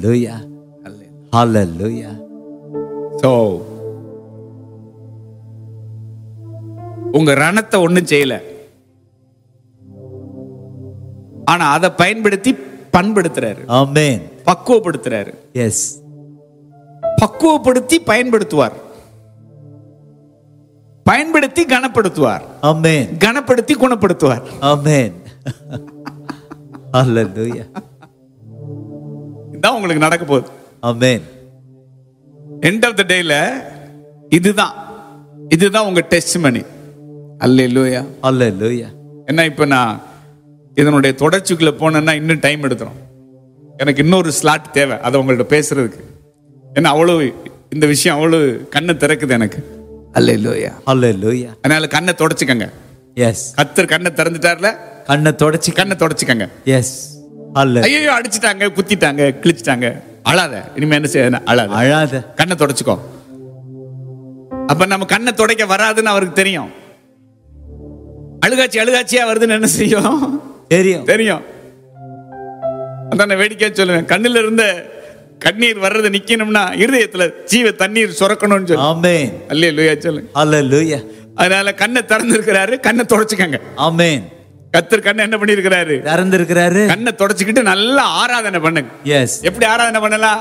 Hallelujah. Hallelujah. So உங்க ரணத்தை ஒண்ணும் செய்யல ஆனா அதை பயன்படுத்தி பண்படுத்துறாரு Amen. பக்குவப்படுத்துறாரு Yes. பக்குவப்படுத்தி பயன்படுத்துவார் பயன்படுத்தி கனப்படுத்துவார் Amen. கனப்படுத்தி குணப்படுத்துவார் Amen. Hallelujah. இதுதான் உங்களுக்கு நடக்க போகுது Amen. எண்ட் ஆஃப் த டேல இதுதான் இதுதான் உங்க டெஸ்ட் மணி அல்லேலூயா Hallelujah. என்ன இப்போ நான் இதனுடைய தொடர்ச்சிக்குள்ள போனேன்னா இன்னும் டைம் எடுத்துரும் எனக்கு இன்னொரு ஸ்லாட் தேவை அதை உங்கள்ட்ட பேசுறதுக்கு ஏன்னா அவ்வளவு இந்த விஷயம் அவ்வளவு கண்ணை திறக்குது எனக்கு அல்லேலூயா Hallelujah. அதனால கண்ணை தொடச்சிக்கங்க Yes. கத்தர் கண்ணை திறந்துட்டார்ல கண்ணை தொடச்சி கண்ணை தொடச்சிக்கங்க எஸ் அல்ல ஐயோ அடிச்சிட்டாங்க குத்திட்டாங்க கிழிச்சிட்டாங்க அழாத இனிமே என்ன செய்ய அழாத அழாத கண்ணை தொடச்சுக்கோ அப்ப நம்ம கண்ணை துடைக்க வராதுன்னு அவருக்கு தெரியும் அழுகாச்சி அழுகாச்சியா வருதுன்னு என்ன செய்யும் தெரியும் தெரியும் அதான் நான் வேடிக்கையா சொல்லுவேன் கண்ணுல இருந்த கண்ணீர் வர்றது நிக்கணும்னா இருதயத்துல ஜீவ தண்ணீர் சுரக்கணும்னு சொல்லு ஆமென் அல்லே லூயா சொல்லுங்க ஹalleluya அதனால கண்ணை திறந்திருக்கிறாரு கண்ணை தொடச்சுக்கங்க ஆமென் கத்தர் கண்ணை என்ன பண்ணிருக்கிறாரு திறந்திருக்கிறாரு கண்ணை தொடச்சுக்கிட்டு நல்லா ஆராதனை பண்ணுங்க எஸ் எப்படி ஆராதனை பண்ணலாம்